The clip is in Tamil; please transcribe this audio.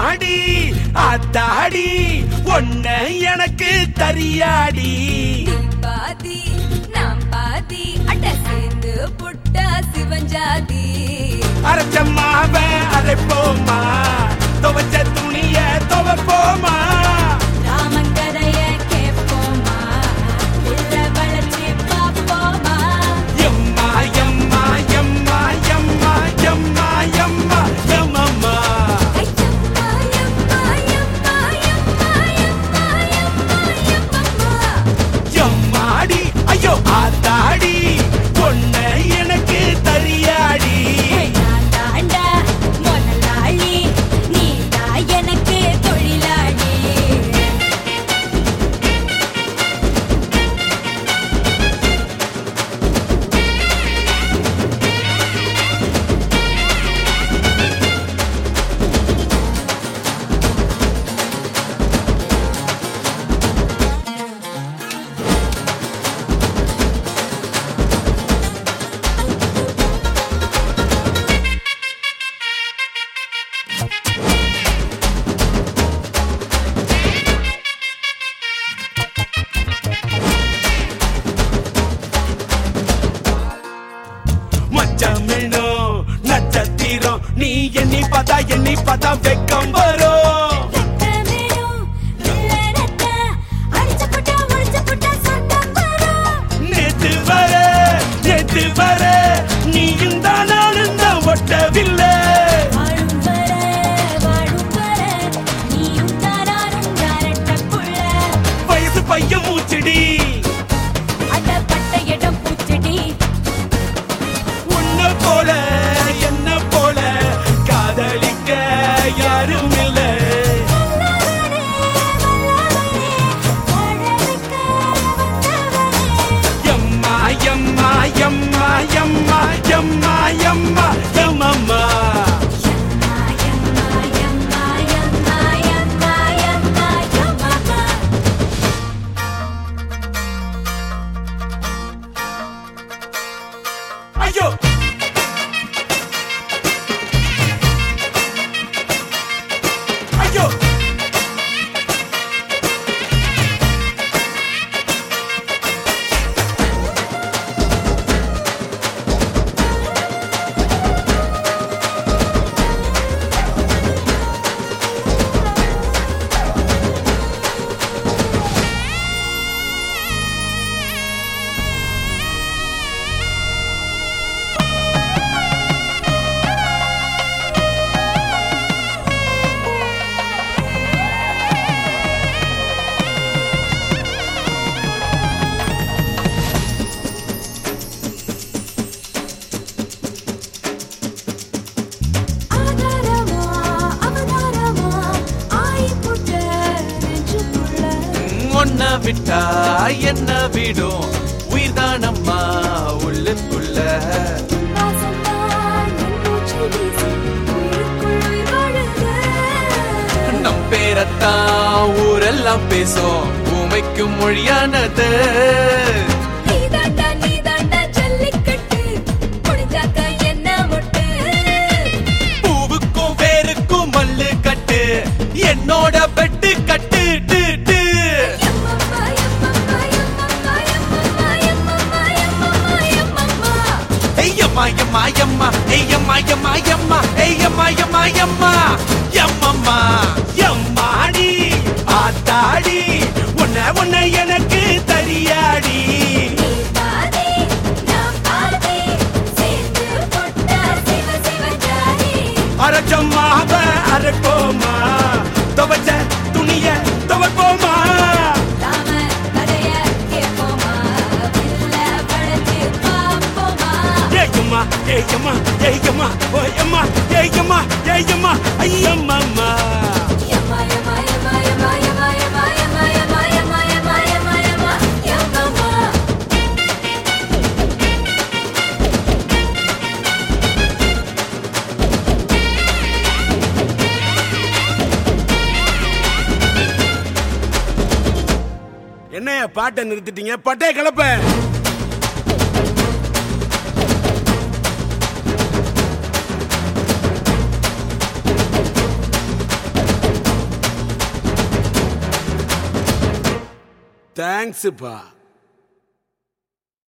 எம்மாடி அத்தாடி ஒன்ன எனக்கு தரியாடி பாதி நாம் பாதி அட்ட சேர்ந்து புட்டா சிவஞ்சாதி அரைச்சம்மாவ அரைப்போமா துவச்ச துணிய துவப்போமா ராமங்கதைய கேட்போமா உள்ள வளைச்சு பார்ப்போமா எம்மா எம்மா எம்மா எம்மா எம்மா எம்மா எம்மம்மா ஐயம்மா, எம்மா, எம்மா, எம்மா, எம்மா, எம்மா, எம்மம்மா. எம்மாடி ஐயோ ஆத்தாடி பொண்ண எனக்கு தரியாடி நான் தாண்டா முதலாளி, நீதான் எனக்கு தொழிலாளி மச்சமிழோ நட்சத்திரம் நீ எண்ணி பார்த்தா எண்ணி பார்த்தா வெக்கம் வரும் வெக்கமேடும் வெள்ளரத்த, அடிச்சு புட்டா, ஒளிச்சு புட்டா சத்தம் வரும். நேத்து வர நேத்து வர நீயும் தான் நானும் தான் ஒட்டவில்லை வாழும் வர, வாழும் வர, நீயும் தான் நானும் தான் ரெட்டப் புள்ள. வயசு பையன் மூச்சடி அடப்பட்ட இடம் பூச்செடி உன்ன போல என்ன போல காதலிக்க யாரும் இல்லை வல்லவனே, வல்லவனே, வாழ வைக்க வந்தவனே. எம்மா எம்மா எம்மா எம்மா எம்மா எம்மா எம்மம்மா யம்மா, யம்மா, யம்மா, யம்மா, யம்மா, யம்மா, யம்மம்மா. ஐயோ ஐயோ ஆதாரமா, அவதாரமா, ஆயிப்புட்ட நெஞ்சுக்குள்ள. ஒன்ன விட்டா என்ன விடும் உயிர்தானம்மா உள்ளுக்குள்ள வாசம்தான் என் மூச்சு வீசி, உயிருக்குள் உயிர் வாழுது. நம் பேரத்தான் ஊரெல்லாம் பேசும் ஊமைக்கும் மொழியானது நீதாண்டா, நீதாண்டா ஜல்லிக்கட்டு, முடிஞ்சாக்க என்ன மொட்டு? பூவுக்கும் வேருக்கும் மல்லு கட்டு என்னோட பெட்டு கட்டு டு, டு. எம்மம்மா, எம்மம்மா, எம்மம்மா, எம்மம்மா, எம்மம்மா, எம்மம்மா, எம்மம்மா. ஐயம்மா எம்மா எம்மா ஐயம்மா எம்மா எம்மா ஐயம்மா எம்மா எம்மா எம்மம்மா எம்மாடி ஆத்தாடி உன்ன உன்ன எனக்கு தரியாடி நீ பாதி, நான் பாதி, சேர்ந்து போட்டா சிவ சிவ ஜாதி. அரைச்சம்மாவ அரைப்போமா துவச்ச துணிய துவப்போமா ராம கதைய கேட்போமா, வில்ல வளைச்சு பார்ப்போமா. ஏயம்மா ஏயம்மா ஏயம்மா ஓயம்மா ஏயம்மா ஏயம்மா ஐயம்மம்மா எம்மா, எம்மா, எம்மா, எம்மா, எம்மா, எம்மா, எம்மா, எம்மா, எம்மா, எம்மா, எம்மா, எம்மா, எம்மம்மா. என்னைய பாட்டை நிறுத்திட்டீங்க பட்டே கிளப்ப தேங்க்ஸ்ப்பா